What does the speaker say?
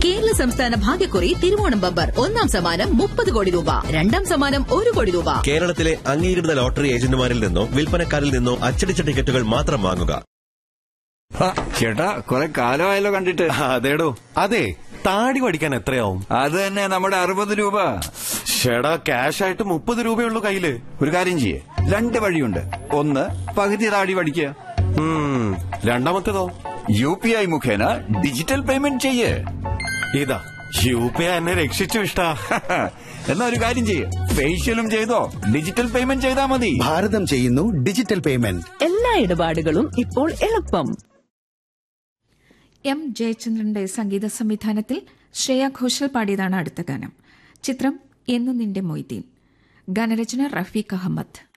കേരള സംസ്ഥാന ഭാഗ്യക്കുറി തിരുവോണം ബമ്പർ ഒന്നാം സമ്മാനം മുപ്പത് കോടി രൂപ രണ്ടാം സമ്മാനം ഒരു കോടി രൂപ കേരളത്തിലെ അംഗീകൃത ലോട്ടറി ഏജന്റുമാരിൽ നിന്നോ വിൽപ്പനക്കാരിൽ നിന്നോ അച്ചടിച്ച ടിക്കറ്റുകൾ മാത്രം വാങ്ങുക ആ, ചേട്ടാ കുറെ കാലമായല്ലോ കണ്ടിട്ട് അതേടോ അതെ താടി പഠിക്കാൻ എത്രയാവും അത് തന്നെ നമ്മുടെ അറുപത് രൂപ ഷേടാ ക്യാഷ് ആയിട്ട് മുപ്പത് രൂപയുള്ളൂ കയ്യില് ഒരു കാര്യം ചെയ്യേ രണ്ട് വഴിയുണ്ട് ഒന്ന് പകുതി താടി പഠിക്കുക ഉം, രണ്ടാമത്തേതോ യു പി ഐ മുഖേന ഡിജിറ്റൽ പേയ്മെന്റ് ചെയ്യേ ഇതാ യു പി ഐ എന്നെ രക്ഷിച്ചു ഇഷ്ടാ എന്നാ ഒരു കാര്യം ചെയ്യേ ഫേഷ്യലും ചെയ്തോ ഡിജിറ്റൽ പേയ്മെന്റ് ചെയ്താ മതി ഭാരതം ചെയ്യുന്നു ഡിജിറ്റൽ പേയ്മെന്റ് എല്ലാ ഇടപാടുകളും ഇപ്പോൾ എളുപ്പം എം ജയചന്ദ്രന്റെ സംഗീത സംവിധാനത്തിൽ ശ്രേയ ഘോഷൽ പാടിയതാണ് അടുത്ത ഗാനം ചിത്രം എന്നു നിന്റെ മൊയ്തീൻ ഗാനരചന റഫീഖ് അഹമ്മദ്